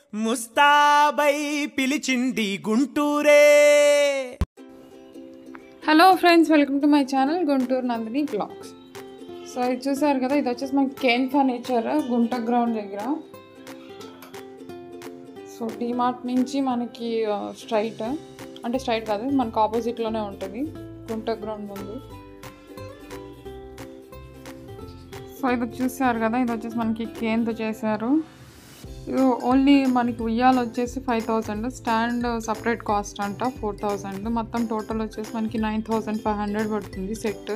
ముస్తాబై పిలిచింది గుంటూరే hello friends welcome to my channel Guntur Nandini vlogs so ఇది చూసారు కదా ఇది వచ్చేసి మనకి కేన్ ఫర్నిచర్ గుంట గ్రౌండ్ దగ్గర సో డిమార్ట్ నుంచి మనకి స్ట్రైట్ అంటే స్ట్రైట్ కాదు మనకు ఆపోజిట్లోనే ఉంటుంది గుంట గ్రౌండ్ ముందు సో ఇది చూసారు కదా ఇది వచ్చేసి మనకి కేన్తో చేశారు ఇది ఓన్లీ మనకి ఉయ్యాలు వచ్చేసి five thousand stand separate cost అంట ఫోర్ థౌజండ్ మొత్తం టోటల్ వచ్చేసి మనకి నైన్ థౌజండ్ ఫైవ్ హండ్రెడ్ పడుతుంది సెట్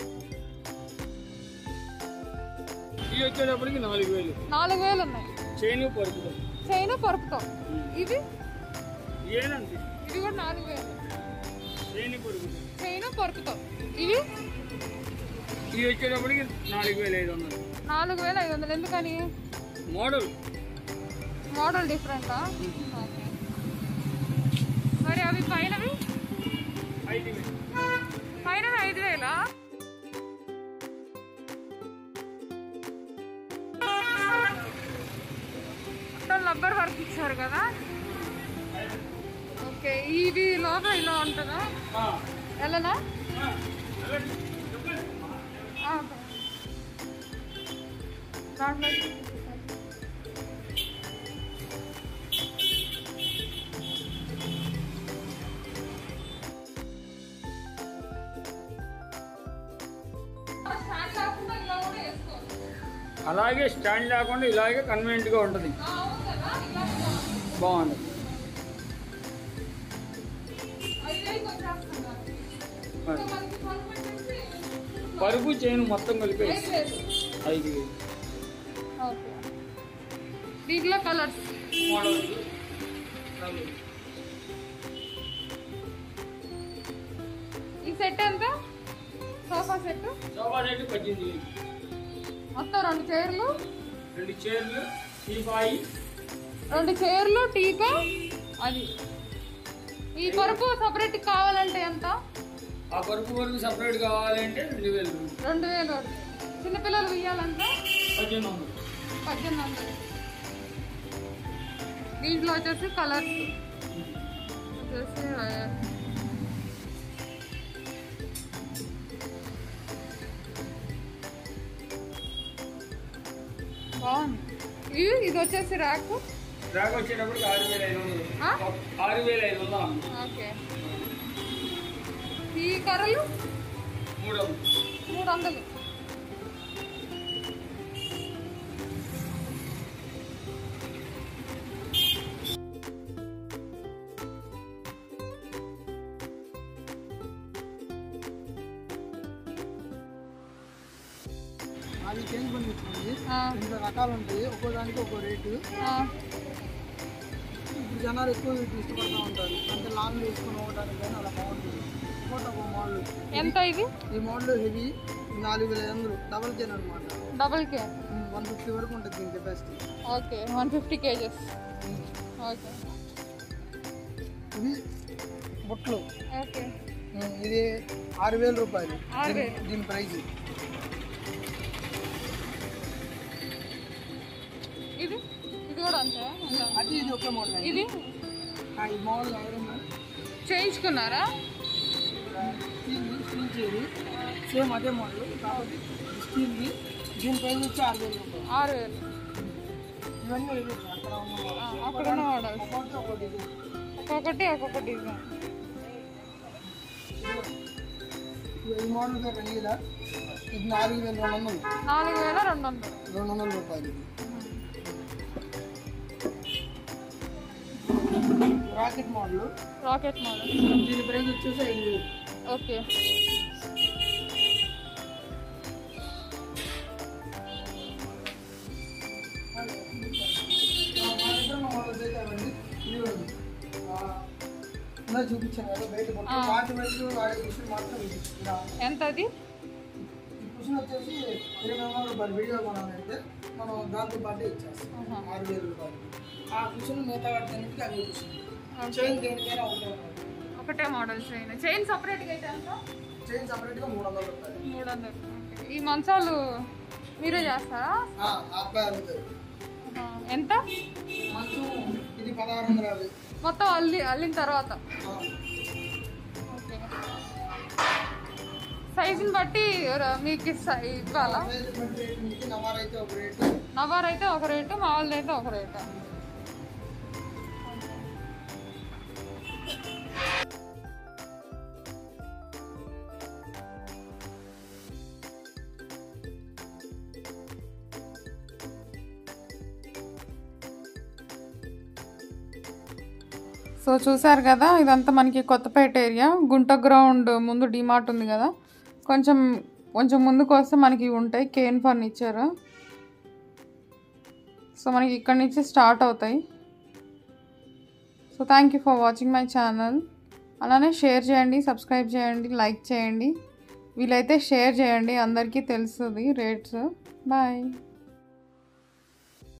ఇవి వచ్చేటప్పటికి నాలుగు వేలు నాలుగు వేలు ఉన్నాయి చైన్ పరుపుతాం చైన్ పరుపుతో ఇది ఏనంతే ఇది కూడా నాలుగు వేలు చైన్ పరుపుతాం చైన్ పరుపుతో ఇవి ఇవి వచ్చేటప్పటికి నాలుగు వేల ఐదు వందలు నాలుగు వేల ఐదు వందలు ఎందుకని మోడల్ మోడల్ డిఫరెంటా ఓకే మరి అవి పైనవి ఐదు వేలు పైనవి ఐదు వేలా మొత్తం రబ్బర్ వర్క్ ఇచ్చారు కదా ఓకే ఇది లోపల ఇలా ఉంటుందా ఆ, ఎలానా ఆ, వెళ్ళండి. ఆ, ఓకే. దాంట్లో స్టాండ్ కాకుండా ఇలా కూడా వేసుకోవచ్చు అలాగే స్టాండ్ లేకుండా ఇలాగే కన్వీనియంట్ గా ఉంటుంది ఆ, అవును కదా ఇలా కూడా. బాగుంది ఐదు వేలకు వచ్చేస్తుంది నాకు. మరి. ఇంకా మనకి పరుపు వచ్చేసి పరుపు చైన్ మొత్తం కలిపి ఐదు వేలు. ఐదు వేలు ఓకే దీంట్లో కలర్స్ మోడల్ ఈ సెట్ ఎంత సోఫా సెట్ సోఫా సెట్ పద్దెనిమిది వేలు మొత్తం రెండు చైర్లు రెండు చైర్లు టీపాయి రెండు చైర్లు టీకా అది ఈ పరుపు సపరేట్ కావాలంటే ఎంత ఆ పరుపు వరకు సపరేట్ కావాలంటే రెండు వేలు రెండు వేలు చిన్నపిల్లలు ఇయ్యాలంటే పద్దెనిమిది వందలు పద్దెనిమిది వందలు దీంట్లో వచ్చేసి కలర్స్ వచ్చేసి ఆ, బాగుంది ఇది ఇది వచ్చేసి ర్యాక్ ర్యాక్ వచ్చేటప్పటికి ఆరు వేల ఐదు వందలు ఆ? ఆరు వేల ఐదు వందలు అమ్మ. ఓకే ఈ కర్రలు మూడు వందలు మూడు వందలు అది చేంజ్ పండించుకోండి ఆ, రెండు రకాలు ఉంటాయి ఒక్కో దానికి ఒక్కో రేటు ఆ, ఇప్పుడు జనాలు ఎక్కువ వీటిని ఇష్టపడుతూ ఉంటారు అంటే లాంగ్ వేసుకొని పోవడానికి కానీ అలా బాగుంటుంది ఇంకోటి ఒక మోడల్ ఎంత ఇది ఈ మోడల్ హెవీ నాలుగు వేల ఐదు వందలు డబల్ చైన్ అనమాట డబుల్ కే వన్ ఫిఫ్టీ వరకు ఉంటుంది దీని capacity okay one fifty kgs okay ఇవి బుట్టలు ఓకే ఉమ్, ఇది ఆరు వేల రూపాయలు ఆరు దీని- వేలు. దీని ప్రైస్ ఇది ఇది కూడా అంతే అంతే. అది ఇది ఒకే మోడల్ అండి. ఇది ఆ, ఈ మోడల్ ఎవరన్నా చేయించుకున్నారా స్టీల్ స్టీల్ చేయదు సేమ్ అదే మోడల్ కాబట్టి స్టీల్ది దీని ప్రైస్ వచ్చి ఆరు వేల రూపాయలు ఆరు వేలు ఇవన్నీ ఇవే అక్కడ ఉన్న models. ఆ, అక్కడ ఉన్న మోడల్స్ ఒక్కొక్కటి ఒక్కొక్కటి ఇది. ఒక్కొక్కటి ఒక్కొక్క డిజైన్ ఈ మోడల్ పేరు రంగీలా ఇది నాలుగు వేల రెండు వందలు నాలుగు వేల రెండు వందలు రెండు వందల రూపాయలు ఇది. రాకెట్ మోడల్ రాకెట్ మోడల్ దీని ప్రైస్ వచ్చేసి ఐదు వేలు ఓకే మా దగ్గర ఉన్న మోడల్స్ అయితే అవన్నీ ఇవ్వండి ఇందా చూపించాను కదా బయట మొత్తం వాటి వరకు వాడే విషయం మాత్రం ఇది ఇలా ఎంత అది ఈ కుషన్ వచ్చేసి ఇరవై వందల రూపాయలు వీడియో కొనాలంటే మనం దాంతో పాటే ఇచ్చేస్తాం ఆరు వేల రూపాయలు ఆ కుషన్ మిగతా వాటి అన్నిటికీ అదే కుషన్ చైన్ దేనికైనా ఒకటే ఉన్నది ఒకటే మోడల్ చైన్ చైన్ సపరేట్గా అయితే ఎంత చైన్ సపరేట్గా మూడు వందల రూపాయలు మూడు వందలు ఓకే. ఈ మంచాలు మీరే చేస్తారా ఆ, ఆ అబ్బాయి అడుగుతారు ఆ, ఎంత మంచం ఆరు వందల యాభై మొత్తం అల్లి అల్లిన తర్వాత ఆ, ఓకే సైజుని బట్టి ర- మీకు సై- ఇవ్వాలా సైజు బట్టి రేటు మీకు నవార్ అయితే ఒక రేటు నవార్ అయితే ఒక రేటు మామూలు అయితే ఒక రేటు సో చూసారు కదా ఇదంతా మనకి కొత్తపేట ఏరియా గుంట గ్రౌండ్ ముందు డిమార్ట్ ఉంది కదా కొంచెం కొంచెం ముందుకు వస్తే మనకి ఇవి ఉంటాయి కేన్ ఫర్నిచర్ సో మనకి ఇక్కడ నుంచి స్టార్ట్ అవుతాయి so thank you for watching my channel అలానే షేర్ చేయండి సబ్స్క్రైబ్ చేయండి లైక్ చేయండి వీలైతే షేర్ చేయండి అందరికీ తెలుస్తుంది రేట్స్ బాయ్